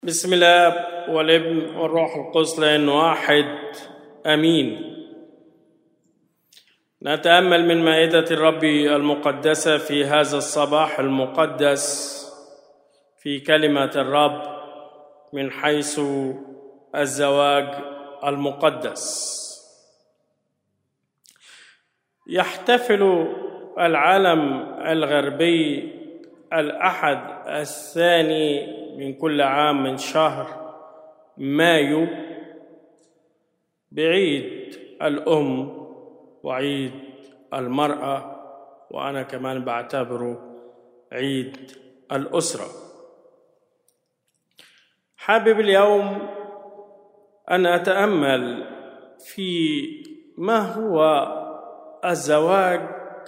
بسم الله والابن والروح القدس لان واحد امين نتامل من مائده الرب المقدسه في هذا الصباح المقدس في كلمه الرب من حيث الزواج المقدس يحتفل العالم الغربي الاحد الثاني من كل عام من شهر مايو بعيد الام وعيد المراه وانا كمان بعتبره عيد الاسره حابب اليوم ان اتامل في ما هو الزواج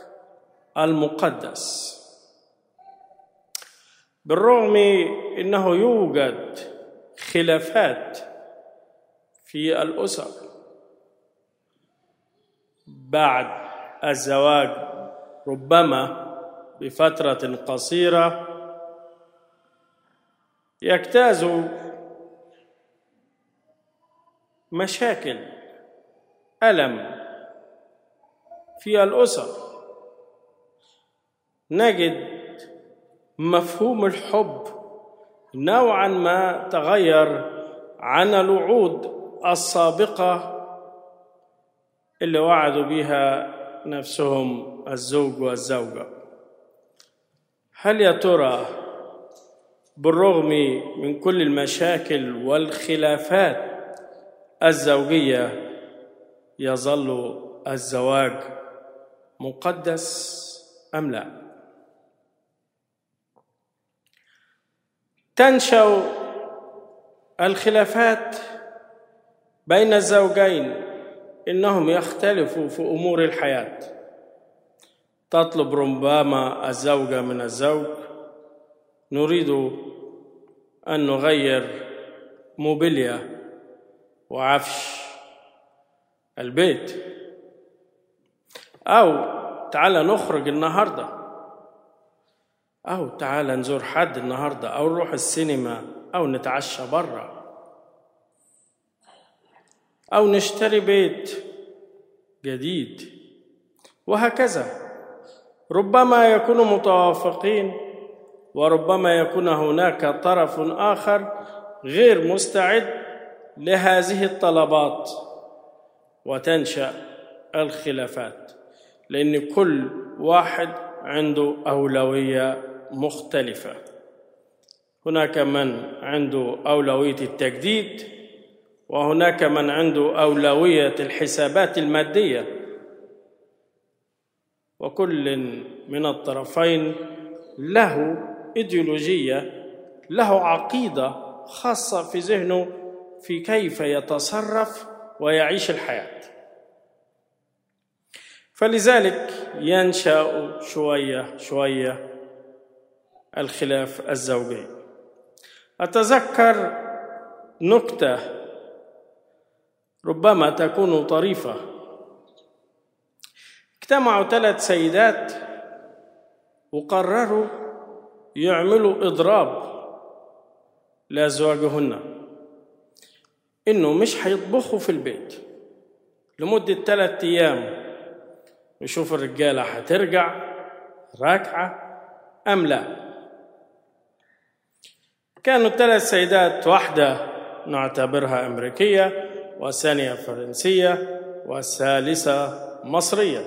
المقدس بالرغم انه يوجد خلافات في الاسر بعد الزواج ربما بفتره قصيره يجتاز مشاكل الم في الاسر نجد مفهوم الحب نوعا ما تغير عن الوعود السابقه اللي وعدوا بها نفسهم الزوج والزوجه هل يا ترى بالرغم من كل المشاكل والخلافات الزوجيه يظل الزواج مقدس ام لا تنشا الخلافات بين الزوجين انهم يختلفوا في امور الحياه تطلب ربما الزوجه من الزوج نريد ان نغير موبيليا وعفش البيت او تعال نخرج النهارده أو تعال نزور حد النهاردة أو نروح السينما أو نتعشى برا أو نشتري بيت جديد وهكذا ربما يكونوا متوافقين وربما يكون هناك طرف آخر غير مستعد لهذه الطلبات وتنشأ الخلافات لأن كل واحد عنده أولوية مختلفة هناك من عنده أولوية التجديد وهناك من عنده أولوية الحسابات المادية وكل من الطرفين له إيديولوجية له عقيدة خاصة في ذهنه في كيف يتصرف ويعيش الحياة فلذلك ينشأ شوية شوية الخلاف الزوجي أتذكر نكتة ربما تكون طريفة اجتمعوا ثلاث سيدات وقرروا يعملوا إضراب لأزواجهن إنه مش هيطبخوا في البيت لمدة ثلاثة أيام نشوف الرجالة هترجع راكعة أم لا كانوا ثلاث سيدات واحدة نعتبرها أمريكية والثانية فرنسية والثالثة مصرية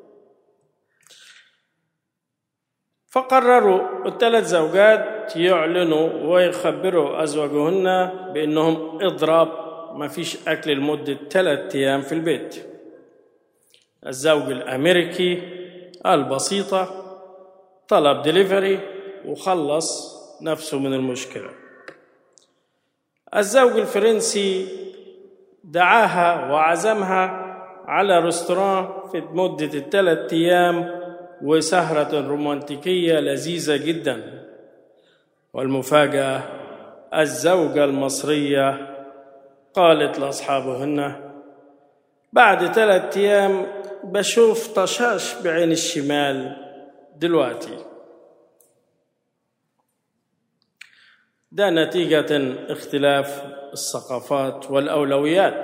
فقرروا الثلاث زوجات يعلنوا ويخبروا أزواجهن بأنهم إضراب ما فيش أكل لمدة ثلاثة أيام في البيت الزوج الأمريكي البسيطة طلب دليفري وخلص نفسه من المشكلة الزوج الفرنسي دعاها وعزمها على رستوران في مدة الثلاث أيام وسهرة رومانتيكية لذيذة جدا والمفاجأة الزوجة المصرية قالت لأصحابهن بعد ثلاثة أيام بشوف طشاش بعين الشمال دلوقتي ده نتيجة اختلاف الثقافات والأولويات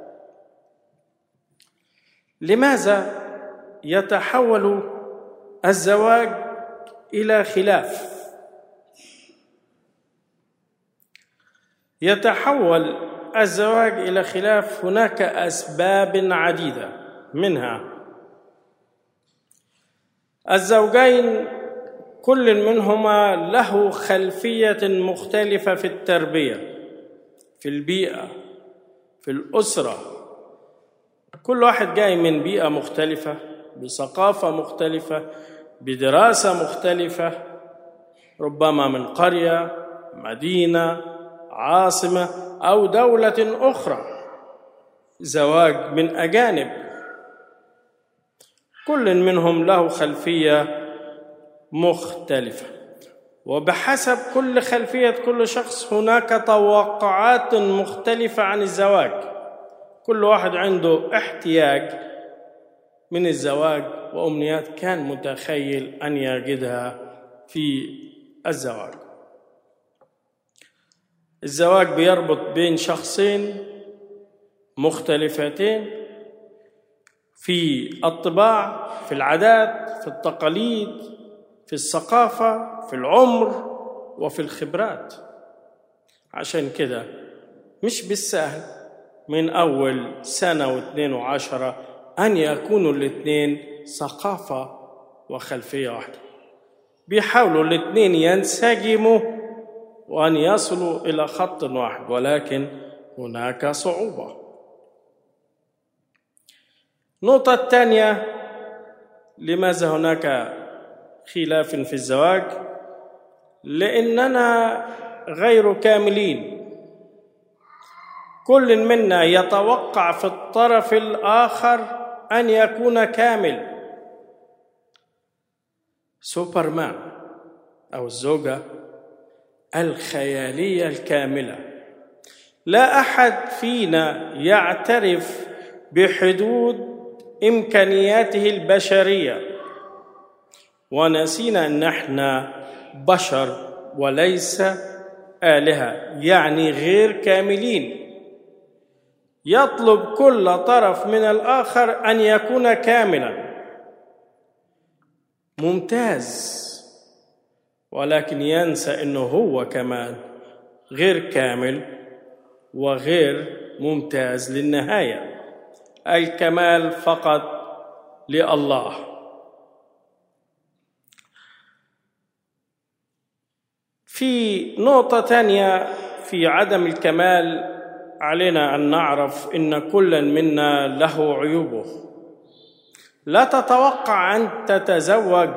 لماذا يتحول الزواج إلى خلاف يتحول الزواج إلى خلاف هناك أسباب عديدة منها الزوجين كل منهما له خلفيه مختلفه في التربيه في البيئه في الاسره كل واحد جاي من بيئه مختلفه بثقافه مختلفه بدراسه مختلفه ربما من قريه مدينه عاصمه او دوله اخرى زواج من اجانب كل منهم له خلفيه مختلفة وبحسب كل خلفية كل شخص هناك توقعات مختلفة عن الزواج كل واحد عنده احتياج من الزواج وأمنيات كان متخيل أن يجدها في الزواج الزواج بيربط بين شخصين مختلفتين في الطباع في العادات في التقاليد في الثقافة في العمر وفي الخبرات عشان كده مش بالسهل من أول سنة واثنين وعشرة أن يكونوا الاثنين ثقافة وخلفية واحدة بيحاولوا الاثنين ينسجموا وأن يصلوا إلى خط واحد ولكن هناك صعوبة النقطة الثانية لماذا هناك خلاف في الزواج لاننا غير كاملين كل منا يتوقع في الطرف الاخر ان يكون كامل سوبرمان او الزوجه الخياليه الكامله لا احد فينا يعترف بحدود امكانياته البشريه ونسينا ان احنا بشر وليس الهه يعني غير كاملين يطلب كل طرف من الاخر ان يكون كاملا ممتاز ولكن ينسى انه هو كمان غير كامل وغير ممتاز للنهايه الكمال فقط لله في نقطة ثانية في عدم الكمال علينا أن نعرف إن كل منا له عيوبه لا تتوقع أن تتزوج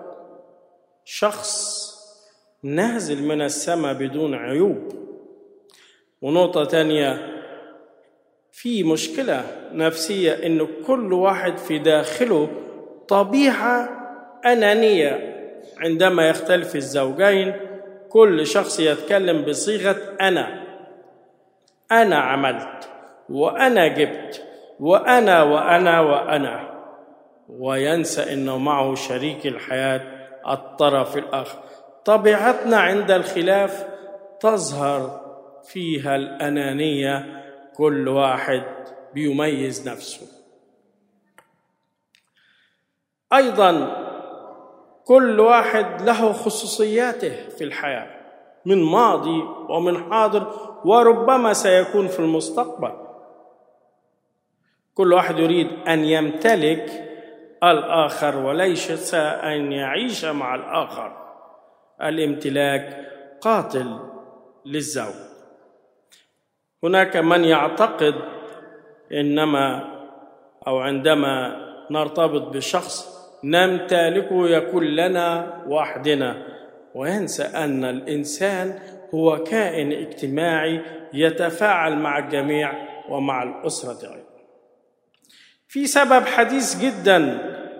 شخص نازل من السماء بدون عيوب ونقطة ثانية في مشكلة نفسية إن كل واحد في داخله طبيعة أنانية عندما يختلف الزوجين كل شخص يتكلم بصيغه انا انا عملت وانا جبت وانا وانا وانا وينسى انه معه شريك الحياه الطرف الاخر طبيعتنا عند الخلاف تظهر فيها الانانيه كل واحد بيميز نفسه ايضا كل واحد له خصوصياته في الحياه من ماضي ومن حاضر وربما سيكون في المستقبل كل واحد يريد ان يمتلك الاخر وليس ان يعيش مع الاخر الامتلاك قاتل للزوج هناك من يعتقد انما او عندما نرتبط بشخص نمتلكه يكون لنا وحدنا وينسى ان الانسان هو كائن اجتماعي يتفاعل مع الجميع ومع الاسره ايضا في سبب حديث جدا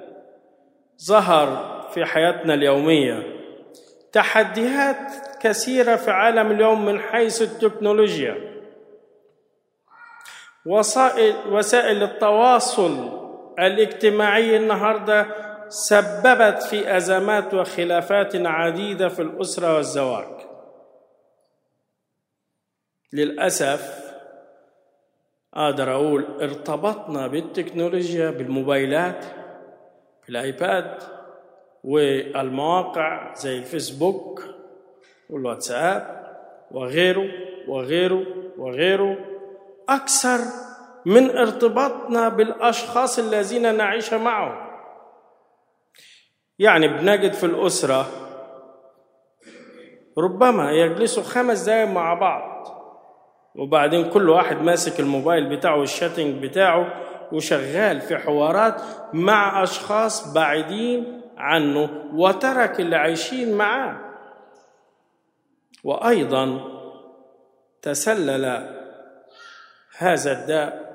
ظهر في حياتنا اليوميه تحديات كثيره في عالم اليوم من حيث التكنولوجيا وسائل وسائل التواصل الاجتماعي النهارده سببت في ازمات وخلافات عديده في الاسره والزواج للاسف اقدر اقول ارتبطنا بالتكنولوجيا بالموبايلات بالايباد والمواقع زي الفيسبوك والواتساب وغيره وغيره وغيره اكثر من ارتباطنا بالاشخاص الذين نعيش معهم يعني بنجد في الاسره ربما يجلسوا خمس دقايق مع بعض وبعدين كل واحد ماسك الموبايل بتاعه الشاتنج بتاعه وشغال في حوارات مع اشخاص بعيدين عنه وترك اللي عايشين معاه وايضا تسلل هذا الداء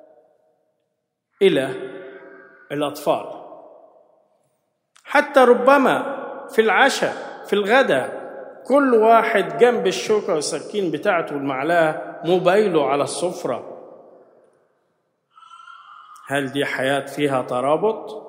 الى الاطفال حتى ربما في العشاء في الغداء كل واحد جنب الشوكة والسكين بتاعته والمعلقة موبايله على السفرة هل دي حياة فيها ترابط؟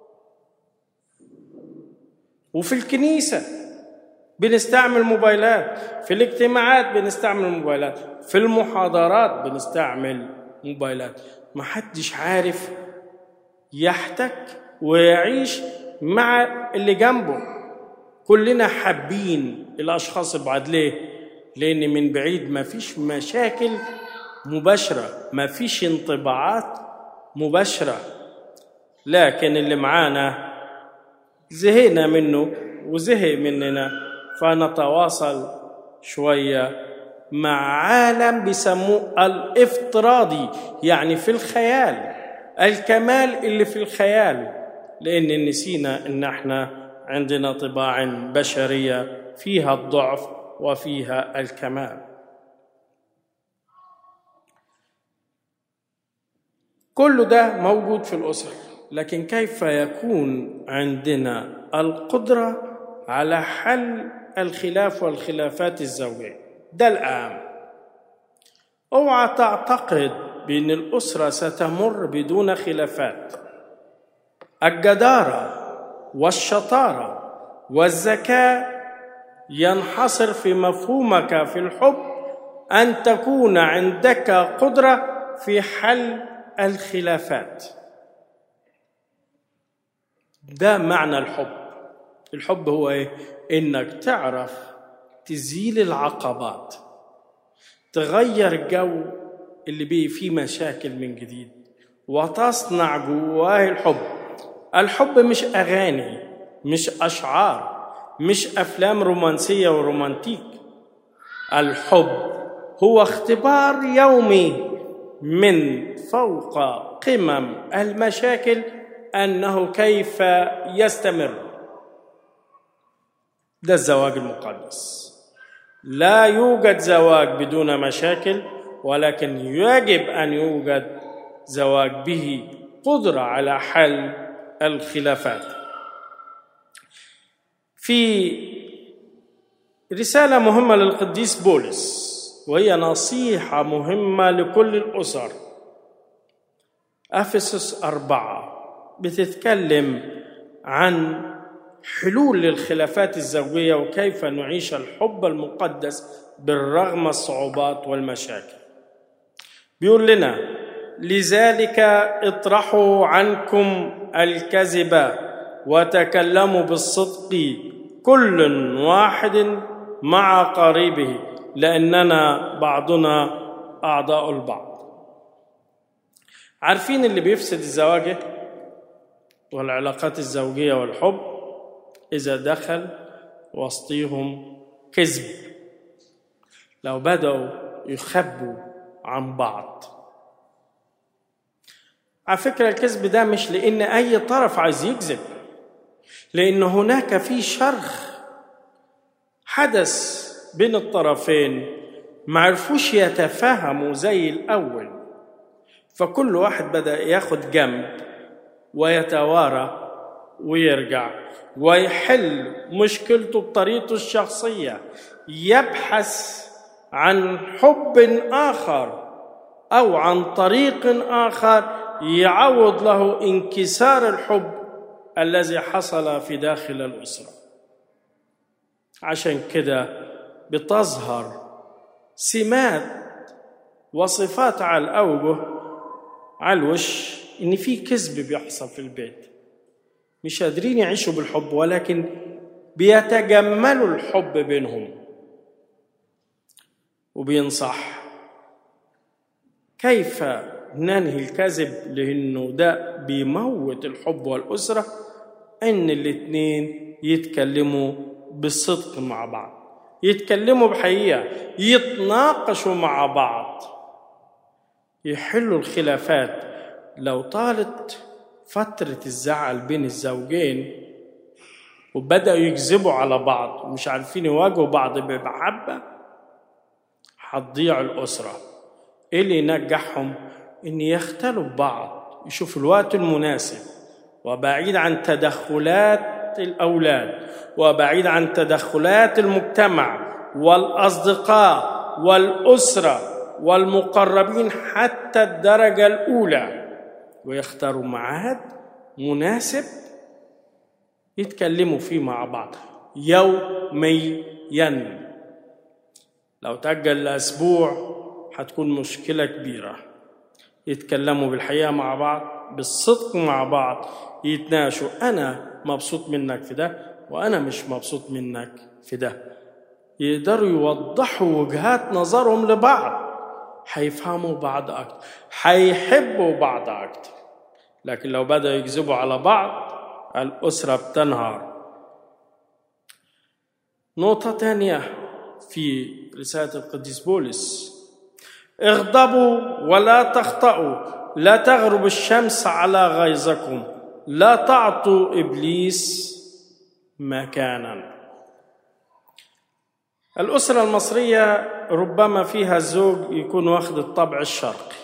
وفي الكنيسة بنستعمل موبايلات في الاجتماعات بنستعمل موبايلات في المحاضرات بنستعمل موبايلات ما حدش عارف يحتك ويعيش مع اللي جنبه كلنا حابين الاشخاص البعاد ليه لان من بعيد ما فيش مشاكل مباشره ما فيش انطباعات مباشره لكن اللي معانا زهقنا منه وزهق مننا فنتواصل شويه مع عالم بيسموه الافتراضي يعني في الخيال الكمال اللي في الخيال لان نسينا ان احنا عندنا طباع بشريه فيها الضعف وفيها الكمال كل ده موجود في الاسر لكن كيف يكون عندنا القدره على حل الخلاف والخلافات الزوجيه ده الاهم اوعى تعتقد بان الاسره ستمر بدون خلافات الجداره والشطاره والذكاء ينحصر في مفهومك في الحب ان تكون عندك قدره في حل الخلافات ده معنى الحب الحب هو ايه انك تعرف تزيل العقبات تغير جو اللي بيه فيه مشاكل من جديد وتصنع جواه الحب الحب مش اغاني مش اشعار مش افلام رومانسيه ورومانتيك الحب هو اختبار يومي من فوق قمم المشاكل انه كيف يستمر ده الزواج المقدس لا يوجد زواج بدون مشاكل ولكن يجب ان يوجد زواج به قدره على حل الخلافات في رساله مهمه للقديس بولس وهي نصيحه مهمه لكل الاسر افسس اربعه بتتكلم عن حلول للخلافات الزوجيه وكيف نعيش الحب المقدس بالرغم الصعوبات والمشاكل بيقول لنا لذلك اطرحوا عنكم الكذب وتكلموا بالصدق كل واحد مع قريبه لاننا بعضنا اعضاء البعض عارفين اللي بيفسد الزواج والعلاقات الزوجيه والحب اذا دخل وسطيهم كذب لو بداوا يخبوا عن بعض على فكره الكذب ده مش لان اي طرف عايز يكذب لان هناك في شرخ حدث بين الطرفين ما عرفوش يتفاهموا زي الاول فكل واحد بدا ياخد جنب ويتوارى ويرجع ويحل مشكلته بطريقته الشخصيه يبحث عن حب اخر او عن طريق اخر يعوض له انكسار الحب الذي حصل في داخل الاسره عشان كده بتظهر سمات وصفات على الأوجه على الوش إن في كذب بيحصل في البيت مش قادرين يعيشوا بالحب ولكن بيتجملوا الحب بينهم وبينصح كيف ننهي الكذب لأنه ده بيموت الحب والأسرة إن الاتنين يتكلموا بالصدق مع بعض يتكلموا بحقيقة يتناقشوا مع بعض يحلوا الخلافات لو طالت فترة الزعل بين الزوجين وبدأوا يكذبوا على بعض ومش عارفين يواجهوا بعض بمحبة هتضيع الأسرة إيه اللي ينجحهم؟ إن يختلوا ببعض يشوفوا الوقت المناسب وبعيد عن تدخلات الأولاد وبعيد عن تدخلات المجتمع والأصدقاء والأسرة والمقربين حتى الدرجة الأولى ويختاروا ميعاد مناسب يتكلموا فيه مع بعض يوميا لو تأجل لأسبوع هتكون مشكلة كبيرة يتكلموا بالحقيقة مع بعض بالصدق مع بعض يتناقشوا أنا مبسوط منك في ده وأنا مش مبسوط منك في ده يقدروا يوضحوا وجهات نظرهم لبعض هيفهموا بعض أكتر هيحبوا بعض أكتر لكن لو بدأوا يكذبوا على بعض الأسرة بتنهار نقطة تانية في رسالة القديس بولس اغضبوا ولا تخطئوا لا تغرب الشمس على غيظكم لا تعطوا ابليس مكانا الاسره المصريه ربما فيها الزوج يكون واخد الطبع الشرقي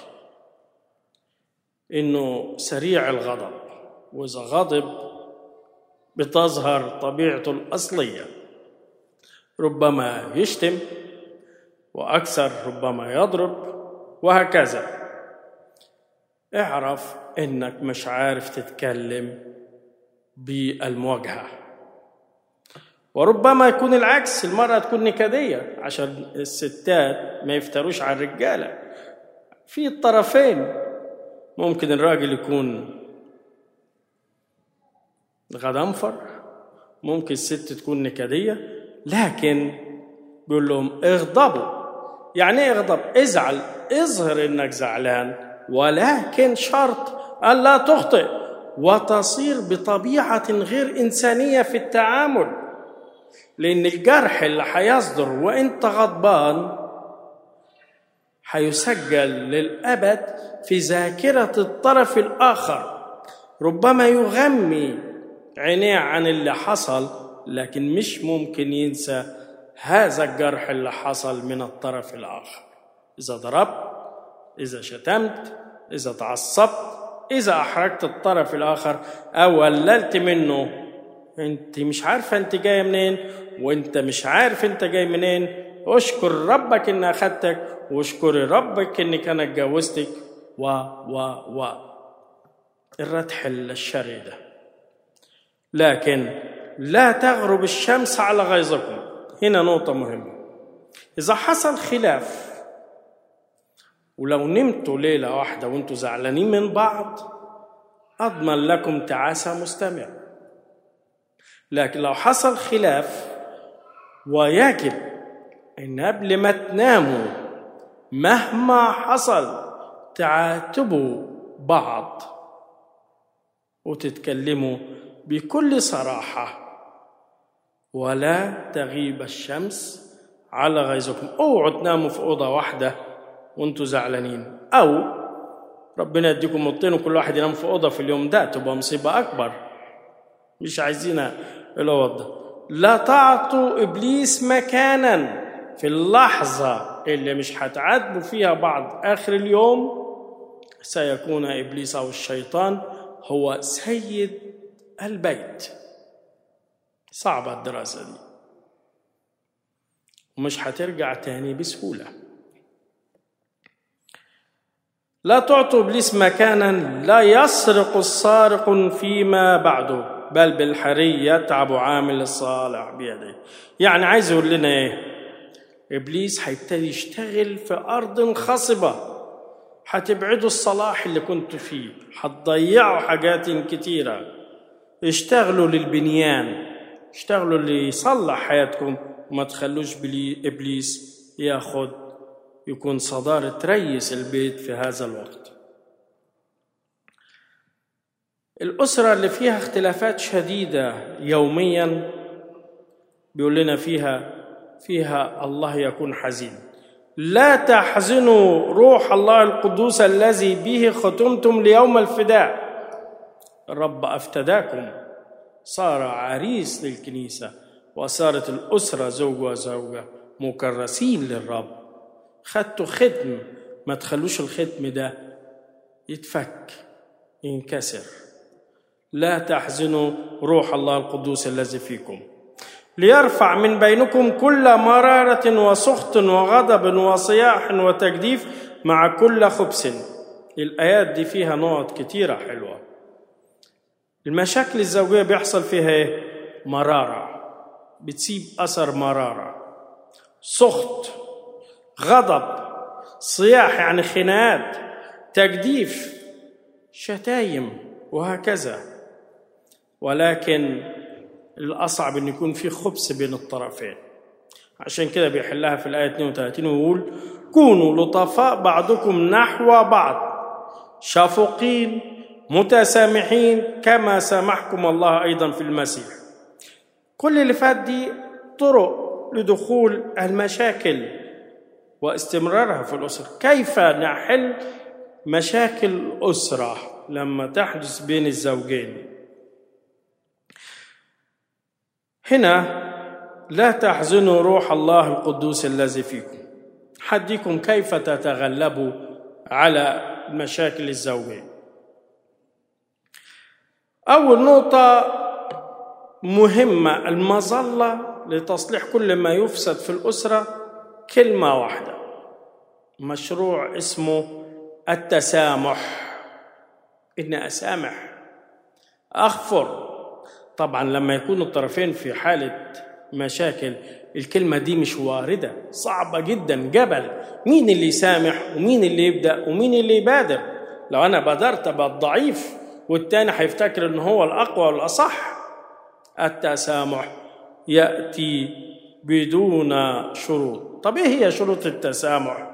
انه سريع الغضب واذا غضب بتظهر طبيعته الاصليه ربما يشتم واكثر ربما يضرب وهكذا اعرف انك مش عارف تتكلم بالمواجهه وربما يكون العكس المرأة تكون نكدية عشان الستات ما يفتروش على الرجالة في الطرفين ممكن الراجل يكون غضنفر ممكن الست تكون نكدية لكن بيقول لهم اغضبوا يعني ايه اغضب ازعل اظهر انك زعلان ولكن شرط الا تخطئ وتصير بطبيعه غير انسانيه في التعامل لان الجرح اللي هيصدر وانت غضبان هيسجل للابد في ذاكره الطرف الاخر ربما يغمي عينيه عن اللي حصل لكن مش ممكن ينسى هذا الجرح اللي حصل من الطرف الآخر إذا ضربت إذا شتمت إذا تعصبت إذا أحرجت الطرف الآخر أو قللت منه أنت مش عارفة أنت جاية منين وأنت مش عارف أنت جاي منين اشكر ربك إن أخدتك واشكري ربك إنك أنا اتجوزتك و و و الردح الشري ده لكن لا تغرب الشمس على غيظكم هنا نقطة مهمة إذا حصل خلاف ولو نمتوا ليلة واحدة وانتوا زعلانين من بعض أضمن لكم تعاسة مستمرة لكن لو حصل خلاف ويجب أن قبل ما تناموا مهما حصل تعاتبوا بعض وتتكلموا بكل صراحه ولا تغيب الشمس على غيظكم اوعوا تناموا في اوضه واحده وانتوا زعلانين او ربنا يديكم اوضتين وكل واحد ينام في اوضه في اليوم ده تبقى مصيبه اكبر مش عايزين الاوض ده لا تعطوا ابليس مكانا في اللحظه اللي مش هتعاتبوا فيها بعض اخر اليوم سيكون ابليس او الشيطان هو سيد البيت صعبة الدراسة دي ومش هترجع تاني بسهولة لا تعطوا ابليس مكانا لا يسرق السارق فيما بعده بل بالحري يتعب عامل الصالح بيده يعني عايز يقول لنا ايه ابليس هيبتدي يشتغل في ارض خصبه هتبعدوا الصلاح اللي كنتوا فيه هتضيعوا حاجات كتيره اشتغلوا للبنيان اشتغلوا اللي يصلح حياتكم وما تخلوش ابليس ياخد يكون صدارة ريس البيت في هذا الوقت الأسرة اللي فيها اختلافات شديدة يوميا بيقول لنا فيها فيها الله يكون حزين لا تحزنوا روح الله القدوس الذي به ختمتم ليوم الفداء الرب افتداكم صار عريس للكنيسه وصارت الاسره زوج وزوجه مكرسين للرب خدتوا ختم ما تخلوش الختم ده يتفك ينكسر لا تحزنوا روح الله القدوس الذي فيكم ليرفع من بينكم كل مرارة وسخط وغضب وصياح وتجديف مع كل خبث الآيات دي فيها نقط كتيرة حلوة المشاكل الزوجية بيحصل فيها ايه؟ مرارة بتسيب أثر مرارة سخط غضب صياح يعني خناقات تجديف شتايم وهكذا ولكن الأصعب أن يكون في خبث بين الطرفين عشان كده بيحلها في الآية 32 ويقول كونوا لطفاء بعضكم نحو بعض شفقين متسامحين كما سامحكم الله أيضا في المسيح كل اللي فات دي طرق لدخول المشاكل واستمرارها في الأسرة كيف نحل مشاكل الأسرة لما تحدث بين الزوجين هنا لا تحزنوا روح الله القدوس الذي فيكم حديكم كيف تتغلبوا على مشاكل الزوجين أول نقطة مهمة المظلة لتصليح كل ما يفسد في الأسرة كلمة واحدة مشروع اسمه التسامح إني أسامح أغفر طبعا لما يكون الطرفين في حالة مشاكل الكلمة دي مش واردة صعبة جدا جبل مين اللي يسامح ومين اللي يبدأ ومين اللي يبادر لو أنا بادرت أبقى الضعيف والتاني هيفتكر إن هو الأقوى والأصح التسامح يأتي بدون شروط طب إيه هي شروط التسامح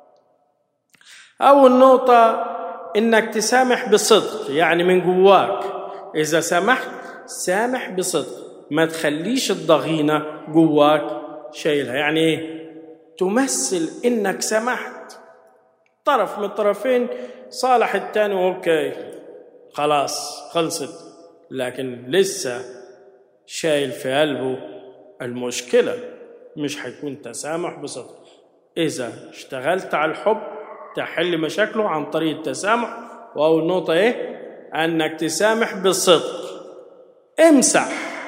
أول نقطة إنك تسامح بصدق يعني من جواك إذا سامحت سامح بصدق ما تخليش الضغينة جواك شايلها يعني ايه تمثل انك سمحت طرف من الطرفين صالح التاني اوكي خلاص خلصت لكن لسه شايل في قلبه المشكلة مش هيكون تسامح بصدق إذا اشتغلت على الحب تحل مشاكله عن طريق التسامح وأول نقطة إيه؟ أنك تسامح بالصدق امسح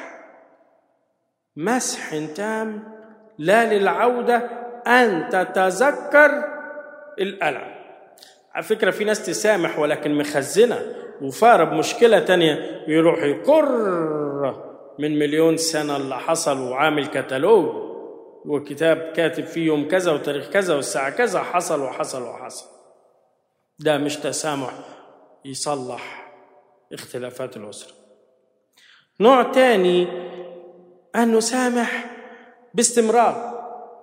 مسح تام لا للعودة أن تتذكر الألم على فكرة في ناس تسامح ولكن مخزنة وفارة بمشكلة تانية يروح يقر من مليون سنة اللي حصل وعامل كتالوج وكتاب كاتب فيه يوم كذا وتاريخ كذا والساعة كذا حصل وحصل وحصل ده مش تسامح يصلح اختلافات الأسرة نوع تاني أن نسامح باستمرار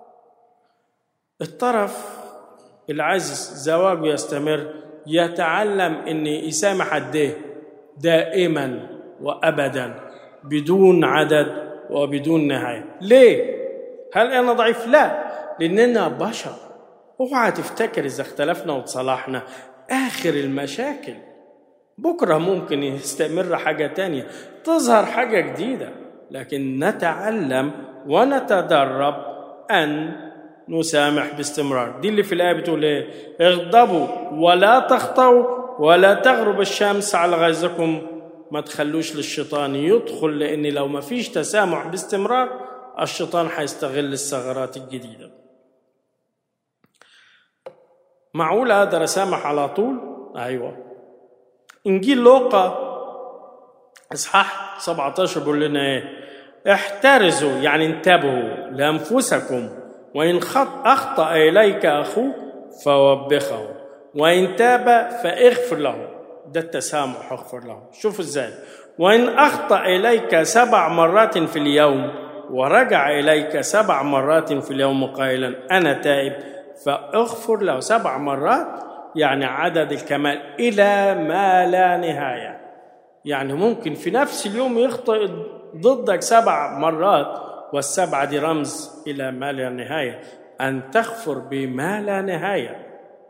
الطرف اللي عايز زواجه يستمر يتعلم ان يسامح قد ايه دائما وابدا بدون عدد وبدون نهايه ليه هل انا ضعيف لا لاننا بشر اوعى تفتكر اذا اختلفنا وتصالحنا اخر المشاكل بكره ممكن يستمر حاجه تانية تظهر حاجه جديده لكن نتعلم ونتدرب ان نسامح باستمرار دي اللي في الآية بتقول إيه اغضبوا ولا تخطوا ولا تغرب الشمس على غيظكم ما تخلوش للشيطان يدخل لأن لو ما فيش تسامح باستمرار الشيطان هيستغل الثغرات الجديدة معقول أقدر أسامح على طول؟ أيوة إنجيل لوقا إصحاح 17 بيقول لنا إيه؟ احترزوا يعني انتبهوا لأنفسكم وإن خط أخطأ إليك أخوك فوبخه وإن تاب فاغفر له ده التسامح اغفر له شوفوا ازاي وإن أخطأ إليك سبع مرات في اليوم ورجع إليك سبع مرات في اليوم قائلا أنا تائب فاغفر له سبع مرات يعني عدد الكمال إلى ما لا نهاية يعني ممكن في نفس اليوم يخطئ ضدك سبع مرات والسبعة دي رمز إلى ما لا نهاية أن تغفر بما لا نهاية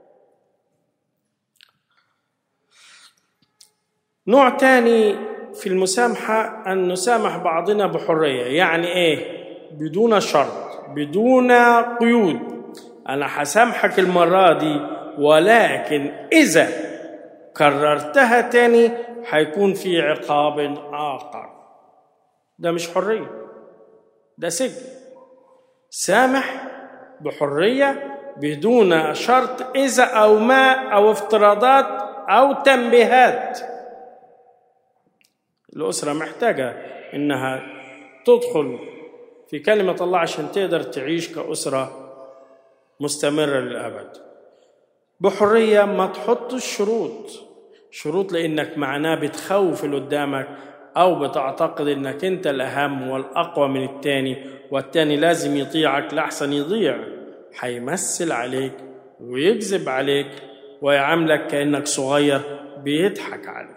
نوع تاني في المسامحة أن نسامح بعضنا بحرية يعني إيه بدون شرط بدون قيود أنا هسامحك المرة دي ولكن إذا كررتها تاني هيكون في عقاب آخر ده مش حرية ده سجن سامح بحرية بدون شرط إذا أو ما أو افتراضات أو تنبيهات الأسرة محتاجة إنها تدخل في كلمة الله عشان تقدر تعيش كأسرة مستمرة للأبد بحرية ما تحطش شروط شروط لأنك معناه بتخوف اللي قدامك أو بتعتقد إنك أنت الأهم والأقوى من التاني والتاني لازم يطيعك لأحسن يضيع هيمثل عليك ويكذب عليك ويعاملك كأنك صغير بيضحك عليك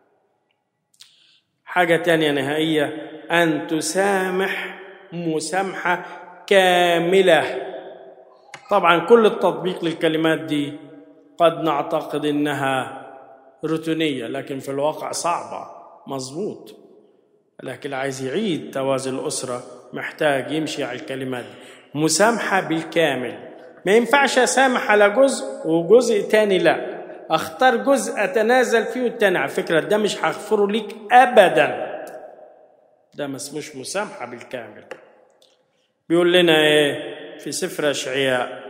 حاجة تانية نهائية أن تسامح مسامحة كاملة طبعا كل التطبيق للكلمات دي قد نعتقد إنها روتينية لكن في الواقع صعبة مظبوط لكن عايز يعيد توازن الأسرة محتاج يمشي على الكلمات دي مسامحة بالكامل ما ينفعش أسامح على جزء وجزء تاني لا اختار جزء اتنازل فيه والتاني على فكره ده مش هغفره ليك ابدا ده ما اسموش مسامحه بالكامل بيقول لنا ايه في سفر اشعياء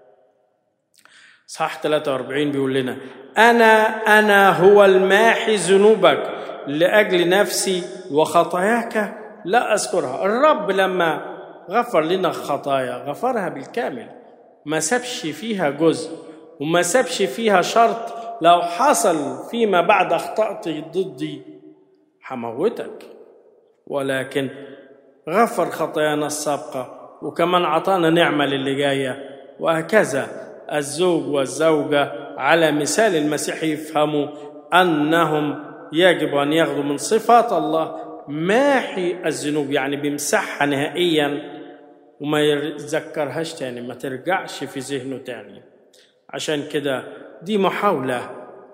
صح 43 بيقول لنا انا انا هو الماحي ذنوبك لاجل نفسي وخطاياك لا اذكرها الرب لما غفر لنا خطايا غفرها بالكامل ما سابش فيها جزء وما سابش فيها شرط لو حصل فيما بعد اخطأت ضدي حموتك ولكن غفر خطايانا السابقة وكمان عطانا نعمة للي جاية وهكذا الزوج والزوجة على مثال المسيح يفهموا أنهم يجب أن ياخذوا من صفات الله ماحي الذنوب يعني بيمسحها نهائيا وما يتذكرهاش تاني ما ترجعش في ذهنه تاني عشان كده دي محاولة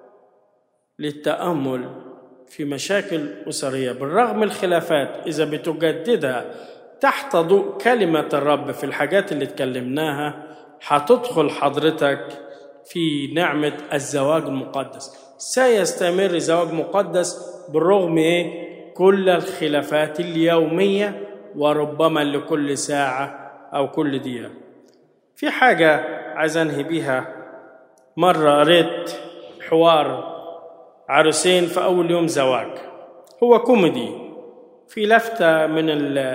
للتأمل في مشاكل أسرية بالرغم الخلافات إذا بتجددها تحت ضوء كلمة الرب في الحاجات اللي اتكلمناها هتدخل حضرتك في نعمة الزواج المقدس سيستمر زواج مقدس بالرغم إيه كل الخلافات اليومية وربما لكل ساعة أو كل دقيقة في حاجة عايز أنهي بيها مرة قريت حوار عروسين في أول يوم زواج هو كوميدي في لفتة من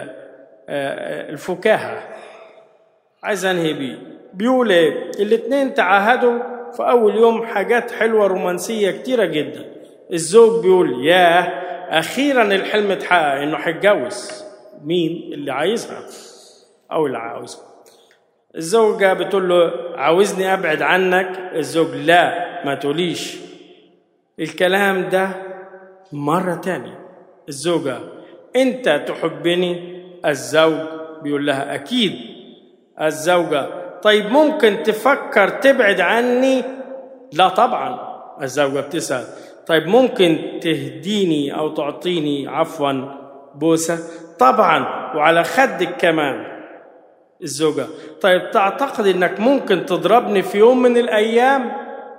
الفكاهة عايز أنهي بيه بيقول إيه الاتنين تعاهدوا في أول يوم حاجات حلوة رومانسية كتيرة جدا الزوج بيقول ياه أخيرا الحلم اتحقق إنه هيتجوز مين اللي عايزها أو اللي عاوزها الزوجة بتقول له عاوزني أبعد عنك الزوج لا ما تقوليش الكلام ده مرة تانية الزوجة أنت تحبني الزوج بيقول لها أكيد الزوجة طيب ممكن تفكر تبعد عني لا طبعا الزوجة بتسأل طيب ممكن تهديني أو تعطيني عفوا بوسة طبعا وعلى خدك كمان الزوجة طيب تعتقد انك ممكن تضربني في يوم من الايام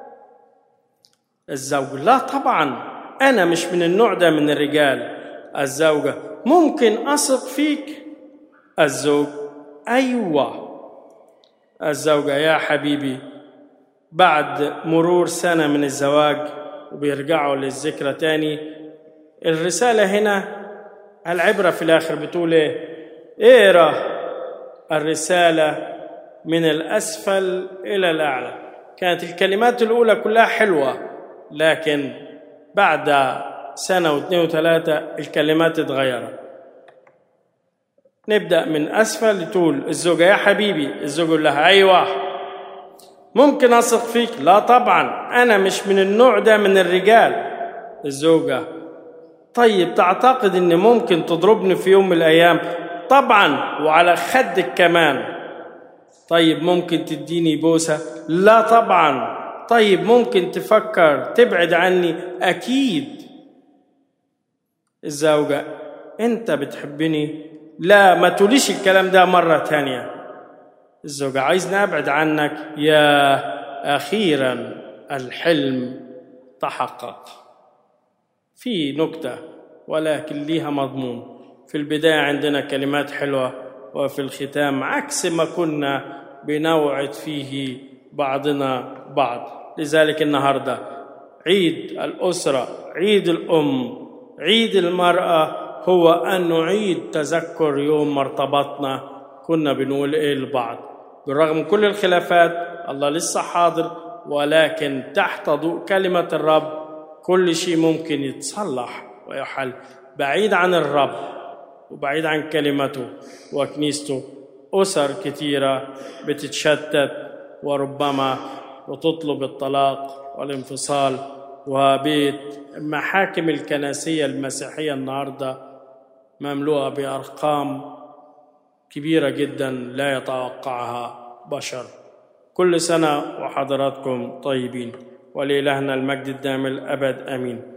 الزوج لا طبعا انا مش من النوع ده من الرجال الزوجة ممكن اثق فيك الزوج ايوه الزوجة يا حبيبي بعد مرور سنة من الزواج وبيرجعوا للذكرى تاني الرسالة هنا العبرة في الآخر بتقول إيه؟ اقرأ الرسالة من الاسفل الى الاعلى كانت الكلمات الاولى كلها حلوه لكن بعد سنه واثنين وثلاثه الكلمات اتغيرت نبدا من اسفل تقول الزوجه يا حبيبي الزوج يقول لها ايوه ممكن اثق فيك لا طبعا انا مش من النوع ده من الرجال الزوجه طيب تعتقد ان ممكن تضربني في يوم من الايام طبعا وعلى خدك كمان طيب ممكن تديني بوسه لا طبعا طيب ممكن تفكر تبعد عني اكيد الزوجه انت بتحبني لا ما تقوليش الكلام ده مره تانيه الزوجة عايزني أبعد عنك يا أخيرا الحلم تحقق في نكتة ولكن ليها مضمون في البداية عندنا كلمات حلوة وفي الختام عكس ما كنا بنوعد فيه بعضنا بعض لذلك النهاردة عيد الأسرة عيد الأم عيد المرأة هو أن نعيد تذكر يوم ما ارتبطنا كنا بنقول إيه لبعض بالرغم من كل الخلافات الله لسه حاضر ولكن تحت ضوء كلمة الرب كل شيء ممكن يتصلح ويحل بعيد عن الرب وبعيد عن كلمته وكنيسته أسر كثيرة بتتشتت وربما وتطلب الطلاق والانفصال وبيت محاكم الكنسية المسيحية النهاردة مملوءة بأرقام كبيرة جدا لا يتوقعها بشر كل سنة وحضراتكم طيبين ولإلهنا المجد الدائم الأبد آمين